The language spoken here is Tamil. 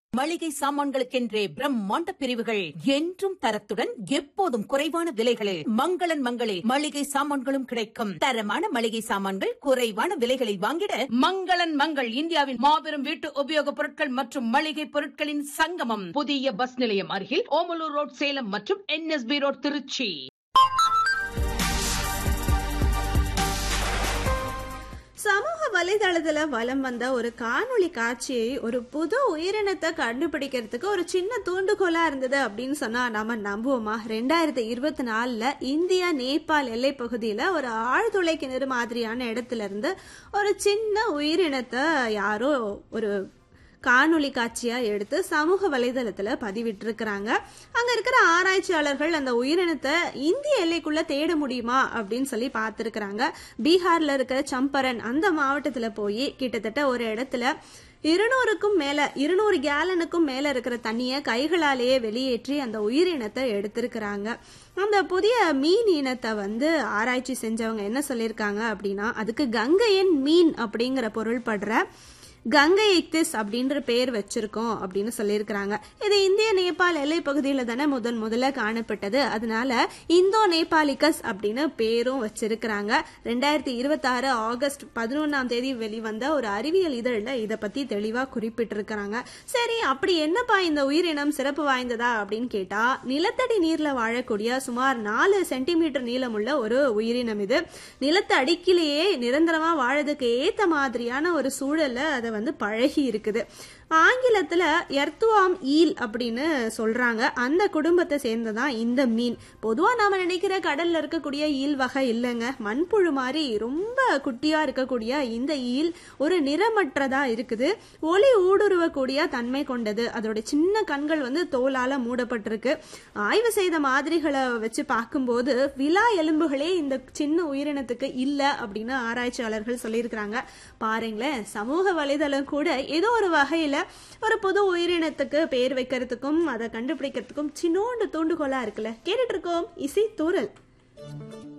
மளிகை சாமான்களுக்கென்றே பிரம்மாண்ட பிரிவுகள் என்றும் தரத்துடன் எப்போதும் குறைவான விலைகளில் மங்களன் மங்களில் மளிகை சாமான்களும் கிடைக்கும் தரமான மளிகை சாமான்கள் குறைவான விலைகளில் வாங்கிட மங்களன் மங்கள் இந்தியாவின் மாபெரும் வீட்டு உபயோகப் பொருட்கள் மற்றும் மளிகை பொருட்களின் சங்கமம் புதிய பஸ் நிலையம் அருகில் ஓமலூர் ரோட் சேலம் மற்றும் என்எஸ்பி ரோட் திருச்சி சமூக வலைதளத்துல வலம் வந்த ஒரு காணொளி காட்சியை ஒரு புது உயிரினத்தை கண்டுபிடிக்கிறதுக்கு ஒரு சின்ன தூண்டுகோலா இருந்தது அப்படின்னு சொன்னா நம்ம நம்புவோமா ரெண்டாயிரத்தி இருபத்தி நாலுல இந்தியா நேபாள் எல்லை பகுதியில ஒரு ஆழ்துளை கிணறு மாதிரியான இடத்துல இருந்து ஒரு சின்ன உயிரினத்தை யாரோ ஒரு காணொளி காட்சியா எடுத்து சமூக வலைதளத்துல பதிவிட்டிருக்கிறாங்க அங்க இருக்கிற ஆராய்ச்சியாளர்கள் அந்த உயிரினத்தை இந்திய எல்லைக்குள்ள தேட முடியுமா அப்படின்னு சொல்லி பார்த்திருக்கிறாங்க பீகார்ல இருக்கிற சம்பரன் அந்த மாவட்டத்துல போய் கிட்டத்தட்ட ஒரு இடத்துல இருநூறுக்கும் மேல இருநூறு கேலனுக்கும் மேல இருக்கிற தண்ணியை கைகளாலேயே வெளியேற்றி அந்த உயிரினத்தை எடுத்திருக்கிறாங்க அந்த புதிய மீன் இனத்தை வந்து ஆராய்ச்சி செஞ்சவங்க என்ன சொல்லியிருக்காங்க அப்படின்னா அதுக்கு கங்கையன் மீன் அப்படிங்கிற பொருள் படுற கங்கை இக்திஸ் அப்படின்ற பேர் வச்சிருக்கோம் அப்படின்னு சொல்லியிருக்கிறாங்க இது இந்திய நேபாள் எல்லை பகுதியில் தானே முதன் முதல்ல காணப்பட்டது அதனால இந்தோ நேபாளிகஸ் அப்படின்னு பேரும் வச்சிருக்கிறாங்க ரெண்டாயிரத்தி இருபத்தாறு ஆகஸ்ட் பதினொன்னாம் தேதி வெளிவந்த ஒரு அறிவியல் இதழில் இதை பத்தி தெளிவா குறிப்பிட்டிருக்கிறாங்க சரி அப்படி என்னப்பா இந்த உயிரினம் சிறப்பு வாய்ந்ததா அப்படின்னு கேட்டா நிலத்தடி நீர்ல வாழக்கூடிய சுமார் நாலு சென்டிமீட்டர் நீளமுள்ள ஒரு உயிரினம் இது நிலத்து அடிக்கிலேயே நிரந்தரமா வாழறதுக்கு ஏத்த மாதிரியான ஒரு சூழல்ல அதை வந்து பழகி இருக்குது ஆங்கிலத்துல எர்த்துவாம் ஈல் அப்படின்னு சொல்றாங்க அந்த குடும்பத்தை சேர்ந்ததான் இந்த மீன் பொதுவா நாம நினைக்கிற கடல்ல இருக்கக்கூடிய ஈல் வகை இல்லைங்க மண்புழு மாதிரி ரொம்ப குட்டியா இருக்கக்கூடிய இந்த ஈல் ஒரு நிறமற்றதா இருக்குது ஒளி ஊடுருவக்கூடிய தன்மை கொண்டது அதோட சின்ன கண்கள் வந்து தோலால மூடப்பட்டிருக்கு ஆய்வு செய்த மாதிரிகளை வச்சு பார்க்கும்போது விலா எலும்புகளே இந்த சின்ன உயிரினத்துக்கு இல்ல அப்படின்னு ஆராய்ச்சியாளர்கள் சொல்லியிருக்கிறாங்க பாருங்களேன் சமூக வலைதளம் கூட ஏதோ ஒரு வகையில ஒரு புது உயிரினத்துக்கு பேர் வைக்கிறதுக்கும் அதை கண்டுபிடிக்கிறதுக்கும் சின்னோண்டு தூண்டுகோலா இருக்குல்ல கேட்டுட்டு இருக்கோம் இசை தூரல்